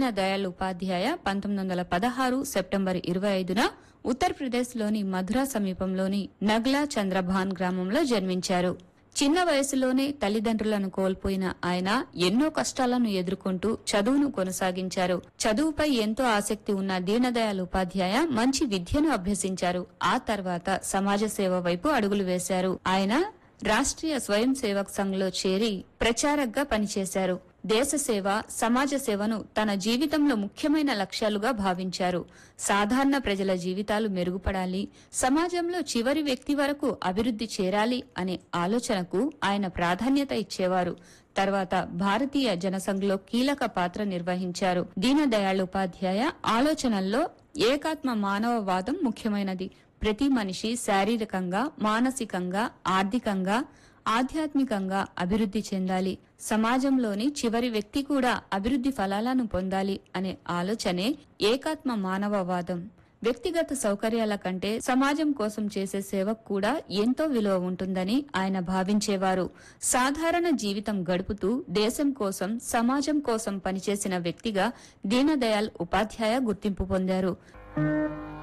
దీన దయాళ్ ఉపాధ్యాయ పంతొమ్మిది వందల పదహారు సెప్టెంబర్ ఇరవై ఐదున ఉత్తరప్రదేశ్లోని మధుర సమీపంలోని నగ్లా చంద్రభాన్ గ్రామంలో జన్మించారు చిన్న వయసులోనే తల్లిదండ్రులను కోల్పోయిన ఆయన ఎన్నో కష్టాలను ఎదుర్కొంటూ చదువును కొనసాగించారు చదువుపై ఎంతో ఆసక్తి ఉన్న దీనదయాళ్ ఉపాధ్యాయ మంచి విద్యను అభ్యసించారు ఆ తర్వాత సమాజ సేవ వైపు అడుగులు వేశారు ఆయన రాష్ట్రీయ స్వయం సేవక్ సంఘ్లో చేరి ప్రచారక్గా పనిచేశారు దేశ సేవ సమాజ సేవను తన జీవితంలో ముఖ్యమైన లక్ష్యాలుగా భావించారు సాధారణ ప్రజల జీవితాలు మెరుగుపడాలి సమాజంలో చివరి వ్యక్తి వరకు అభివృద్ధి చేరాలి అనే ఆలోచనకు ఆయన ప్రాధాన్యత ఇచ్చేవారు తర్వాత భారతీయ జనసంఘ్లో కీలక పాత్ర నిర్వహించారు దీనదయాళ్ ఉపాధ్యాయ ఆలోచనల్లో ఏకాత్మ మానవవాదం ముఖ్యమైనది ప్రతి మనిషి శారీరకంగా మానసికంగా ఆర్థికంగా ఆధ్యాత్మికంగా అభివృద్ధి చెందాలి సమాజంలోని చివరి వ్యక్తి కూడా అభివృద్ధి ఫలాలను పొందాలి అనే ఆలోచనే ఏకాత్మ మానవవాదం వ్యక్తిగత సౌకర్యాల కంటే సమాజం కోసం చేసే సేవకు కూడా ఎంతో విలువ ఉంటుందని ఆయన భావించేవారు సాధారణ జీవితం గడుపుతూ దేశం కోసం సమాజం కోసం పనిచేసిన వ్యక్తిగా దీనదయాళ్ ఉపాధ్యాయ గుర్తింపు పొందారు